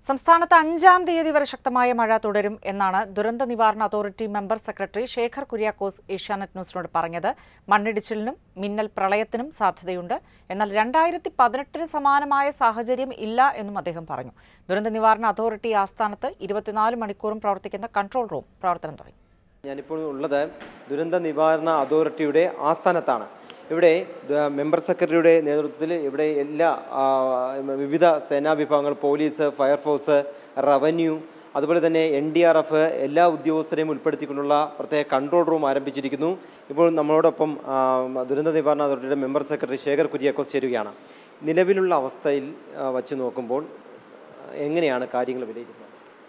സംസ്ഥാനത്ത് അഞ്ചാം തീയതി വരെ ശക്തമായ മഴ തുടരും എന്നാണ് ദുരന്ത നിവാരണ authority member secretary Shekhar Kuriakose Asianet ന്യൂസിനോട് പറഞ്ഞത് മണ്ണിടിച്ചിലിനും മിന്നൽ പ്രളയത്തിനും സാധ്യതയുണ്ട് എന്നാൽ രണ്ടായിരത്തി പതിനെട്ടിന് സമാനമായ സാഹചര്യം ഇല്ല എന്നും അദ്ദേഹം പറഞ്ഞു ദുരന്ത നിവാരണ അതോറിറ്റി ആസ്ഥാനത്ത് ഇരുപത്തിനാല് മണിക്കൂറും പ്രവർത്തിക്കുന്ന കൺട്രോൾ റൂം പ്രവർത്തനം തുടങ്ങി ഞാനിപ്പോൾ ഉള്ളത് ദുരന്ത നിവാരണ അതോറിറ്റിയുടെ ആസ്ഥാനത്താണ് ഇവിടെ ദ- മെമ്പർ സെക്രട്ടറിയുടെ നേതൃത്വത്തിൽ ഇവിടെ എല്ലാ ആ, വിവിധ സേനാ വിഭാഗങ്ങൾ പോലീസ് ഫയർഫോഴ്സ് റവന്യൂ അതുപോലെ തന്നെ എൻ ഡി ആർ എഫ് എല്ലാ ഉദ്യോഗസ്ഥരെയും ഉൾപ്പെടുത്തിക്കൊണ്ടുള്ള പ്രത്യേക കൺട്രോൾ റൂം ആരംഭിച്ചിരിക്കുന്നു ഇപ്പോൾ നമ്മളോടൊപ്പം ആ, ദുരന്ത നിവാരണ അതോറിറ്റിയുടെ മെമ്പർ സെക്രട്ടറി ശേഖർ കുര്യാക്കോസ് ചേരുകയാണ് നിലവിലുള്ള അവസ്ഥയിൽ ആ, വച്ച് നോക്കുമ്പോൾ എങ്ങനെയാണ് കാര്യങ്ങൾ വിലയിരുത്തുന്നത്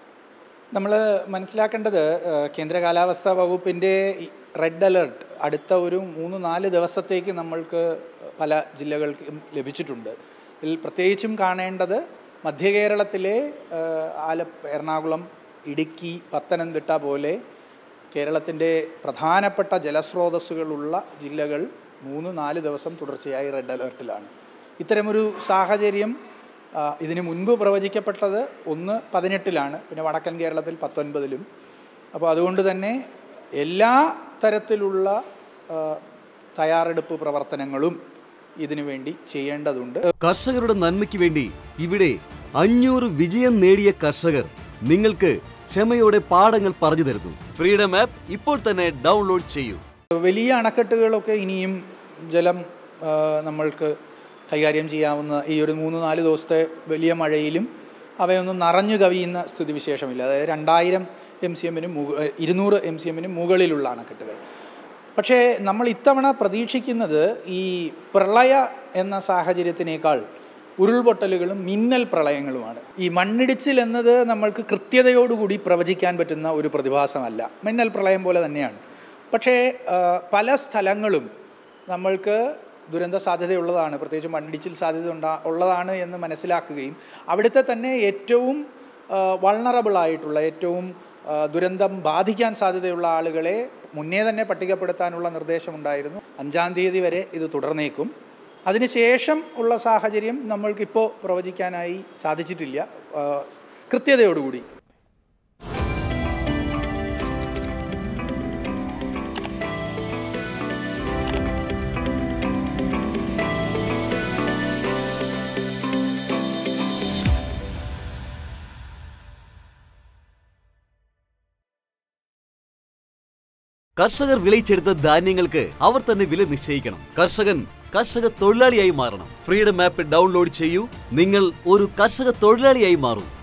നമ്മൾ മനസ്സിലാക്കേണ്ടത് ഏഹ്, കേന്ദ്ര കാലാവസ്ഥാ വകുപ്പിൻ്റെ ഈ റെഡ് അലർട്ട് അടുത്ത ഒരു മൂന്ന് നാല് ദിവസത്തേക്ക് നമ്മൾക്ക് പല ജില്ലകൾക്കും ലഭിച്ചിട്ടുണ്ട് ഇതിൽ പ്രത്യേകിച്ചും കാണേണ്ടത് മധ്യ കേരളത്തിലെ ഏഹ്, ആല എറണാകുളം ഇടുക്കി പത്തനംതിട്ട പോലെ കേരളത്തിൻ്റെ പ്രധാനപ്പെട്ട ജലസ്രോതസ്സുകളുള്ള ജില്ലകൾ മൂന്ന് നാല് ദിവസം തുടർച്ചയായി റെഡ് അലർട്ടിലാണ് ഇത്തരമൊരു സാഹചര്യം ആ, ഇതിന് മുൻപ് പ്രവചിക്കപ്പെട്ടത് ഒന്ന് പതിനെട്ടിലാണ് പിന്നെ വടക്കൻ കേരളത്തിൽ പത്തൊൻപതിലും അപ്പോൾ അതുകൊണ്ട് തന്നെ എല്ലാ തരത്തിലുള്ള ആ, തയ്യാറെടുപ്പ് പ്രവർത്തനങ്ങളും ഇതിനു വേണ്ടി ചെയ്യേണ്ടതുണ്ട് കർഷകരുടെ നന്മയ്ക്ക് വേണ്ടി ഇവിടെ അഞ്ഞൂറ് വിജയം നേടിയ കർഷകർ നിങ്ങൾക്ക് ക്ഷമയോടെ പാഠങ്ങൾ പറഞ്ഞു തരുന്നു ഫ്രീഡം ആപ്പ് ഇപ്പോൾ തന്നെ ഡൗൺലോഡ് ചെയ്യൂ വലിയ അണക്കെട്ടുകളൊക്കെ ഇനിയും ജലം ആ, നമ്മൾക്ക് കൈകാര്യം ചെയ്യാവുന്ന ഈ ഒരു മൂന്ന് നാല് ദിവസത്തെ വലിയ മഴയിലും അവയൊന്നും നിറഞ്ഞു കവിയുന്ന സ്ഥിതിവിശേഷമില്ല അതായത് രണ്ടായിരം എം സി എമ്മിന് മുക ഇരുന്നൂറ് എം സി എമ്മിന് മുകളിലുള്ള അണക്കെട്ടുകൾ പക്ഷേ നമ്മൾ ഇത്തവണ പ്രതീക്ഷിക്കുന്നത് ഈ പ്രളയ എന്ന സാഹചര്യത്തിനേക്കാൾ ഉരുൾപൊട്ടലുകളും മിന്നൽ പ്രളയങ്ങളുമാണ് ഈ മണ്ണിടിച്ചിൽ എന്നത് നമ്മൾക്ക് കൃത്യതയോടുകൂടി പ്രവചിക്കാൻ പറ്റുന്ന ഒരു പ്രതിഭാസമല്ല മിന്നൽ പ്രളയം പോലെ തന്നെയാണ് പക്ഷേ ആ, പല സ്ഥലങ്ങളും നമ്മൾക്ക് ദുരന്ത സാധ്യതയുള്ളതാണ് പ്രത്യേകിച്ച് മണ്ണിടിച്ചിൽ സാധ്യത ഉണ്ടാ ഉള്ളതാണ് എന്ന് മനസ്സിലാക്കുകയും അവിടുത്തെ തന്നെ ഏറ്റവും വൾണറബിൾ ആയിട്ടുള്ള ഏറ്റവും ആ, ദുരന്തം ബാധിക്കാൻ സാധ്യതയുള്ള ആളുകളെ മുന്നേ തന്നെ പട്ടികപ്പെടുത്താനുള്ള നിർദ്ദേശമുണ്ടായിരുന്നു അഞ്ചാം തീയതി വരെ ഇത് തുടർന്നേക്കും അതിനുശേഷം ഉള്ള സാഹചര്യം നമ്മൾക്കിപ്പോൾ പ്രവചിക്കാനായി സാധിച്ചിട്ടില്ല ആ, കൃത്യതയോടുകൂടി കർഷകർ വിളയിച്ചെടുത്ത ധാന്യങ്ങൾക്ക് അവർ തന്നെ വില നിശ്ചയിക്കണം കർഷകൻ കർഷക തൊഴിലാളിയായി മാറണം ഫ്രീഡം ആപ്പ് ഡൗൺലോഡ് ചെയ്യൂ നിങ്ങൾ ഒരു കർഷക തൊഴിലാളിയായി മാറൂ